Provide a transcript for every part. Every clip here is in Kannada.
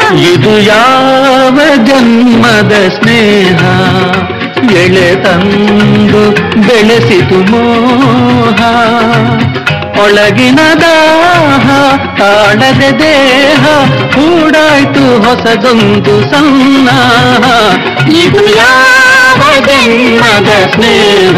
ಇದು ಯಾವ ಜನ್ಮದ ಸ್ನೇಹ ಎಳೆ ತಂದು ಬೆಳೆಸಿತು ಮೋಹ ಒಳಗಿನ ದಾಹ ತಾಳದ ದೇಹ ಕೂಡಾಯ್ತು ಹೊಸದೊಂದು ಸನ್ನಾಹ ಇದು ಯಾವ ಜನ್ಮದ ಸ್ನೇಹ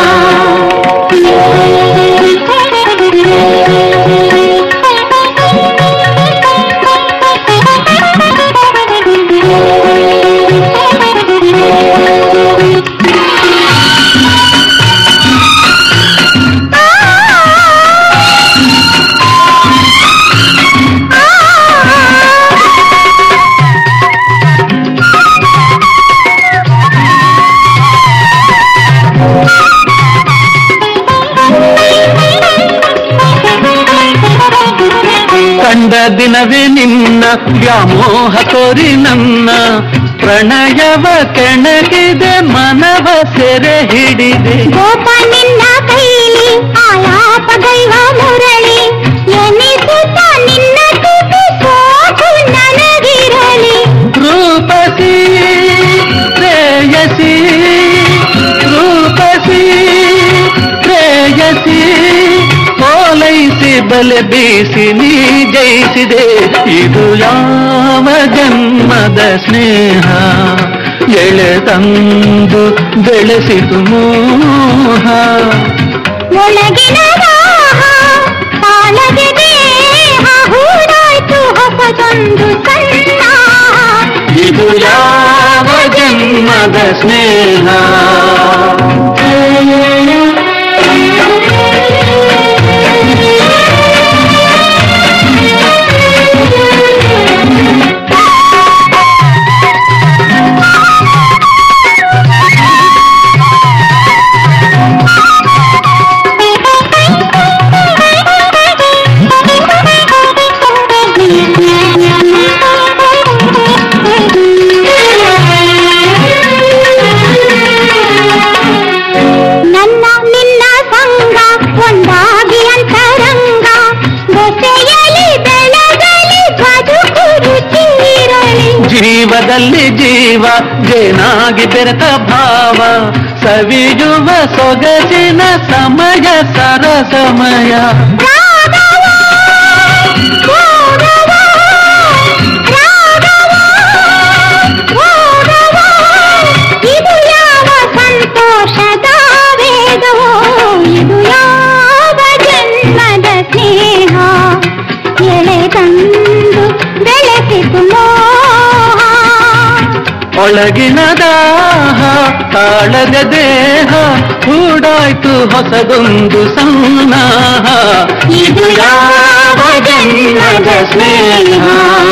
ಕಂಡ ದಿನವೇ ನಿನ್ನ ವ್ಯಾಮೋಹ ತೋರಿ ನನ್ನ ಪ್ರಣಯವ ಕೆಣಕಿದೆ ಮನವ ಸೆರೆ ಹಿಡಿದೆ ಗೋಪ ನಿನ್ನ ಕೈಲಿ ಆಲಾಪಗೈವ ಮುರಳಿ ಎನಿಸುತ್ತ ನಿನ್ನ ತುಟಿ ಸೋಕು ನನಗಿರಲಿ ರೂಪಸಿ ಪ್ರೇಯಸಿ ರೂಪಸಿ ಪ್ರೇಯಸಿ ಓಲೈಸಿ ಬಲೆ ಬೀಸಿ ನೀ ಜಯಿಸಿದೆ ಇದು ಯಾವ ಜನ್ಮದ ಸ್ನೇಹ ಎಳೆ ತಂದು ಬೆಳೆಸಿತು ಮೋಹ ಒಳಗಿನ ದಾಹ ತಾಳದೆ ದೇಹ ಹೂಡಾಯ್ತು ಹೊಸದೊಂದು ಸಣ್ಣ ಇದು ಯಾವ ಜನ್ಮದ ಸ್ನೇಹ ನನ್ನ ನಿನ್ನ ಸಂಗ ಒಂದಾಗಿ ಅಂತರಂಗ ದೆಸೆಯಲಿ ಬೆಳಗಲಿ ಬದುಕು ರುಚಿರಲಿ ಜೀವದಲ್ಲಿ ಜೀವ ಜೇನಾಗಿ ಬೆರೆತ ಭಾವ ಸವಿಯುವ ಸೊಗಸಿನ ಸಮಯ ಸರ ಸಮಯ ರಾಘವ ಗೌರವ ರಾಘವ ಗೌರವ ಇದು ಯಾವ ಸಂತೋಷದ ವೇದವೋ ಇದು ಯಾವ ಜನ್ಮದ ಸ್ನೇಹ ಎಳೆ ತಂದು ಬೆಳೆಸಿತು ಮೋಹ ಒಳಗಿನ ದಾಹ ತಾಳದ ದೇಹ ಹೂಡಾಯ್ತು ಹೊಸದೊಂದು ಸನ್ನಾಹ ಇದು ಯಾವ ಜನ್ಮದ ಸ್ನೇಹ